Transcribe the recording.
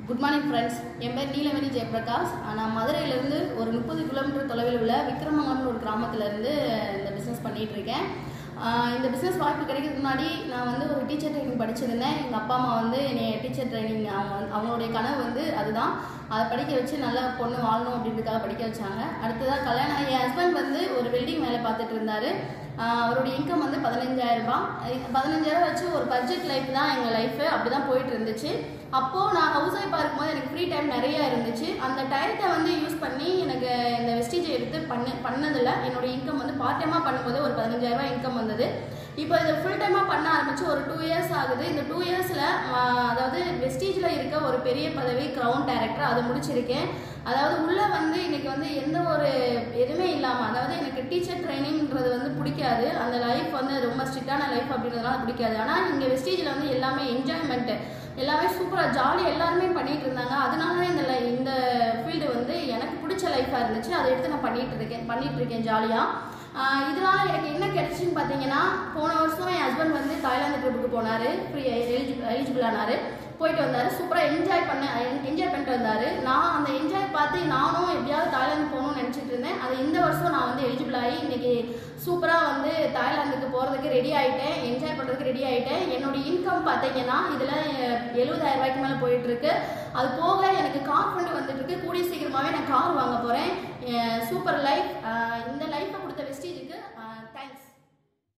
good morning friends என் பேர் நீலமணி ஜெயபிரகாஷ் நான் மதுரையிலேருந்து ஒரு முப்பது கிலோமீட்டர் தொலைவில் உள்ள விக்ரமங்கலம்னு ஒரு கிராமத்துலேருந்து இந்த பிஸ்னஸ் பண்ணிகிட்டு இருக்கேன் ஆஹ் இந்த பிஸ்னஸ் வாய்ப்பு கிடைக்கிறதுக்கு முன்னாடி நான் வந்து ஒரு டீச்சர் ட்ரைனிங் படிச்சிருந்தேன் எங்கள் அப்பா அம்மா வந்து என்னை டீச்சர் ட்ரைனிங் அவங்க வந்து- அவங்களுடைய கனவு வந்து அதுதான் அதை படிக்க வச்சு நல்ல பொண்ணு வாழணும் அப்படின்றதுக்காக படிக்க வச்சாங்க அடுத்ததாக கல்யாணம் என் ஹஸ்பண்ட் வந்து ஒரு வெல்டிங் வேலை பார்த்துட்டு இருந்தார் அவருடைய இன்கம் வந்து பதினஞ்சாயிரம் ரூபாய் பதினஞ்சாயிரம் வச்சு ஒரு பட்ஜெட் லைஃப் தான் எங்கள் லைஃபு அப்படி தான் போயிட்டு இருந்துச்சு அப்போது நான் ஹவுஸ் ஒய்ஃபாக இருக்கும்போது எனக்கு ஃப்ரீ டைம் நிறைய இருந்துச்சு அந்த டயத்தை வந்து யூஸ் பண்ணி எனக்கு இந்த வெஸ்டேஜை எடுத்து பண்ண பண்ணதில் என்னோட இன்கம் வந்து பார்ட் டைமாக பண்ணும்போது ஒரு பதினஞ்சாயிரம் ரூபாய் இன்கம் வந்தது இப்போ இதை ஃபுல் டைமாக பண்ண ஆரம்பிச்சு ஒரு டூ இயர்ஸ் ஆகுது இந்த டூ இயர்ஸில் அதாவது வெஸ்டீஜில் இருக்க ஒரு பெரிய பதவி க்ரௌன் டைரக்டர் அதை முடிச்சிருக்கேன் அதாவது உள்ளே வந்து இன்னைக்கு வந்து எந்த ஒரு எதுவுமே இல்லாமல் அதாவது எனக்கு டீச்சர் ட்ரைனிங்கிறது வந்து பிடிக்காது அந்த லைஃப் வந்து ரொம்ப ஸ்ட்ரிக்டான லைஃப் அப்படின்றதுனால பிடிக்காது ஆனால் இங்கே வெஸ்டீஜில் வந்து எல்லாமே என்ஜாய்மெண்ட்டு எல்லாமே சூப்பராக ஜாலியாக எல்லாருமே பண்ணிட்டு இருந்தாங்க அதனால தான் இந்த li- இந்த ஃபீல்டு வந்து எனக்கு பிடிச்ச லைஃபாக இருந்துச்சு அதை எடுத்து நான் பண்ணிட்டு இருக்கேன் பண்ணிட்டு இருக்கேன் ஜாலியாக ஆஹ் இதனால எனக்கு என்ன கிடைச்சுன்னு பார்த்தீங்கன்னா போன வருஷம் என் ஹஸ்பண்ட் வந்து தாய்லாந்து ட்ரிப்புக்கு போனார் ஃப்ரீ எலிஜிபிள் எலிஜிபிள் ஆனார் போயிட்டு வந்தார் சூப்பராக என்ஜாய் பண்ண என்ஜாய் பண்ணிட்டு வந்தார் நான் அந்த என்ஜாய் பார்த்து நானும் எப்படியாவது தாய்லாந்து போகணும்னு நினச்சிட்டு இருந்தேன் அது இந்த வருஷம் நான் வந்து எலிஜிபிள் ஆகி இன்னைக்கு சூப்பராக வந்து தாய்லாந்துக்கு போகிறதுக்கு ரெடி ஆகிட்டேன் என்ஜாய் பண்ணுறதுக்கு ரெடி ஆகிட்டேன் என்னோட இன்கம் பார்த்தீங்கன்னா இதில் எழுபதாயிரம் ரூபாய்க்கு மேலே போயிட்டு இருக்கு அது போக எனக்கு கார் ஃபண்டு வந்துட்டு இருக்கு கூடிய சீக்கிரமாகவே நான் கார் வாங்க போகிறேன் சூப்பர் லைஃப் இந்த லைஃப்பை கொடுத்த வெஸ்டேஜுக்கு